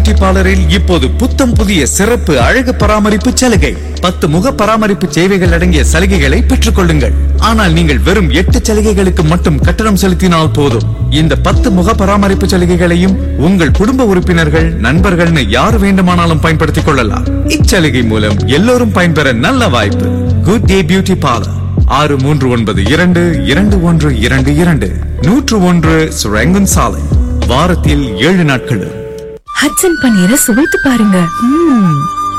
Beauty பார்லரில் இப்போது புத்தம் புதிய சிறப்பு அழகு பராமரிப்பு சலுகை பத்து முக பராமரிப்பு சேவைகள் அடங்கிய சலுகைகளை பெற்றுக் கொள்ளுங்கள் ஆனால் நீங்கள் வெறும் எட்டு சலுகைகளுக்கு மட்டும் கட்டணம் செலுத்தினால் போதும் இந்த பத்து முக பராமரிப்பு சலுகைகளையும் உங்கள் குடும்ப உறுப்பினர்கள் நண்பர்கள்னு யார் வேண்டுமானாலும் பயன்படுத்திக் கொள்ளலாம் இச்சலுகை மூலம் எல்லோரும் பயன்பெற நல்ல வாய்ப்பு குட் டே பியூட்டி பார்லர் ஆறு மூன்று ஒன்பது இரண்டு இரண்டு ஒன்று இரண்டு இரண்டு நூற்று ஒன்று சுரங்கன் சாலை வாரத்தில் ஏழு நாட்களும் ஹட்சன் பன்னீரை சுவைத்து பாருங்க ம்ம்.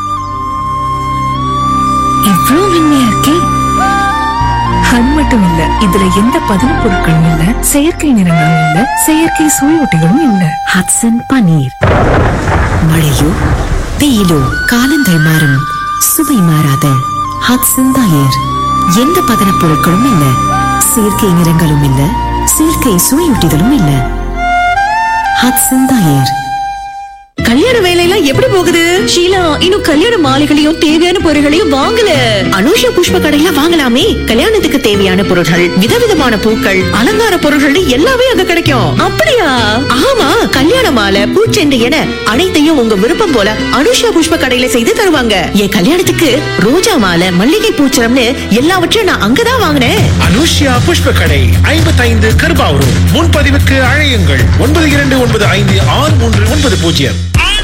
இவ்ளோ மென்மையா இருக்கே அது மட்டும் இல்ல இதுல எந்த பதன பொருட்களும் இல்ல செயற்கை நிறங்களும் இல்ல செயற்கை சுவையொட்டிகளும் இல்ல ஹட்சன் பன்னீர் மழையோ வெயிலோ காலங்கள் மாறும் சுவை மாறாத ஹட்சன் தயிர் எந்த பதனப் பொருட்களும் இல்ல செயற்கை நிறங்களும் இல்ல செயற்கை சுவையூட்டிகளும் இல்ல ஹட்சன் தயிர் கல்யாண வேலையெல்லாம் எப்படி போகுது ஷீலா இன்னும் கல்யாண மாலைகளையும் தேவையான பொருட்களையும் வாங்கல அனுஷா புஷ்ப கடையில வாங்கலாமே கல்யாணத்துக்கு தேவையான பொருட்கள் விதவிதமான பூக்கள் அலங்கார பொருட்கள் எல்லாமே அங்க கிடைக்கும் அப்படியா ஆமா கல்யாண மாலை பூச்செண்டு என அனைத்தையும் உங்க விருப்பம் போல அனுஷா புஷ்ப கடையில செய்து தருவாங்க என் கல்யாணத்துக்கு ரோஜா மாலை மல்லிகை பூச்சரம்னு எல்லாவற்றையும் நான் அங்கதான் வாங்கினேன் அனுஷ்யா புஷ்ப கடை ஐம்பத்தைந்து கருபாவூர் முன்பதிவுக்கு அழையுங்கள் ஒன்பது இரண்டு ஒன்பது ஐந்து ஆறு மூன்று ஒன்பது பூஜ்ஜியம்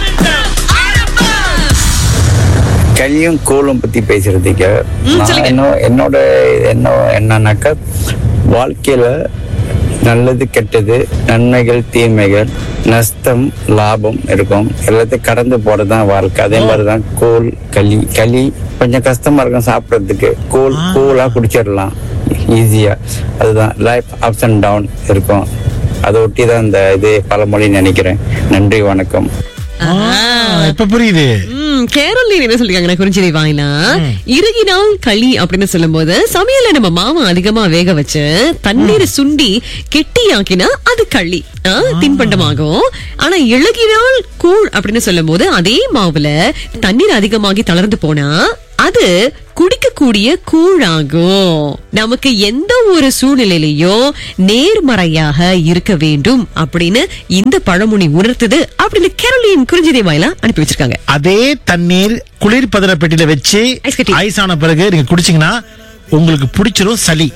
களியும் கோலும் பத்தி பேசுறதுக்கு நான் என்ன- என்னோட என்ன என்னன்னாக்கா வாழ்க்கையில நல்லது கெட்டது நன்மைகள் தீமைகள் நஷ்டம் லாபம் இருக்கும் எல்லாத்தையும் கடந்து போறதுதான் வாழ்க்கை அதே மாதிரிதான் கோல் களி களி கொஞ்சம் கஷ்டமா இருக்கும் சாப்பிடறதுக்கு கோல் கூலா குடிச்சிடலாம் ஈஸியா அதுதான் லைஃப் அப்ஸ் அண்ட் டவுன் இருக்கும் அதை ஒட்டி தான் இந்த இது பழமொழி நினைக்கிறேன் நன்றி வணக்கம் இப்ப புரியுது ம், கேரளீர் என்ன சொல்லிருக்காங்க குறிஞ்சி வாயினா இறுகினால் களி அப்படின்னு சொல்லும்போது சமையல்ல நம்ம மாவு அதிகமா வேக வச்சு தண்ணீரை சுண்டி கெட்டியாக்கினா அது களி ஆ, தின்பண்டமாகும் ஆனா இழகினால் கூழ் அப்படின்னு சொல்லும்போது அதே மாவுல தண்ணீர் அதிகமாகி தளர்ந்து போனா அது குடிக்கக்கூடிய கூழாகும் நமக்கு எந்த ஒரு சூழ்நிலையிலையும் நேர்மறையாக இருக்க வேண்டும் அப்படின்னு இந்த பழமொழி உணர்த்துது அப்படின்னு கேரளின் குறிஞ்சிதை வாயிலா அனுப்பி வச்சிருக்காங்க அதே தண்ணீர் குளிர்பதன பெட்டியில வச்சு ஐஸ் கட்டி. ஐஸ் ஆன பிறகு நீங்க குடிச்சீங்கன்னா உங்களுக்கு பிடிச்சிரும் சளி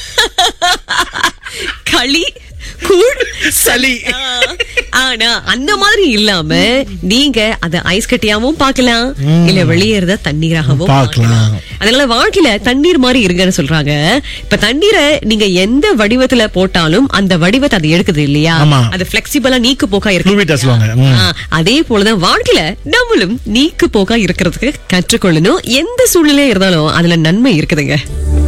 களி கூழ் சளி ஆ, ஆனா அந்த மாதிரி இல்லாம நீங்க அத ஐஸ் கட்டியாவும் பார்க்கலாம் இல்ல வெளியேறத தண்ணீராகவும் பார்க்கலாம். பார்க்கலாம் அதனால வாழ்க்கையில தண்ணீர் மாதிரி இருங்கன்னு சொல்றாங்க இப்ப தண்ணீரை நீங்க எந்த வடிவத்துல போட்டாலும் அந்த வடிவத்தை அது எடுக்குது இல்லையா ஆமா. அது பிளெக்சிபிளா நீக்கு போக்கா Fluid ஆ சொல்லுவாங்க. ம். இருக்கு ஆ, அதே போலதான் வாழ்க்கையில நம்மளும் நீக்கு போக்கா இருக்கிறதுக்கு கற்றுக்கொள்ளணும் எந்த சூழ்நிலையா இருந்தாலும் அதுல நன்மை இருக்குதுங்க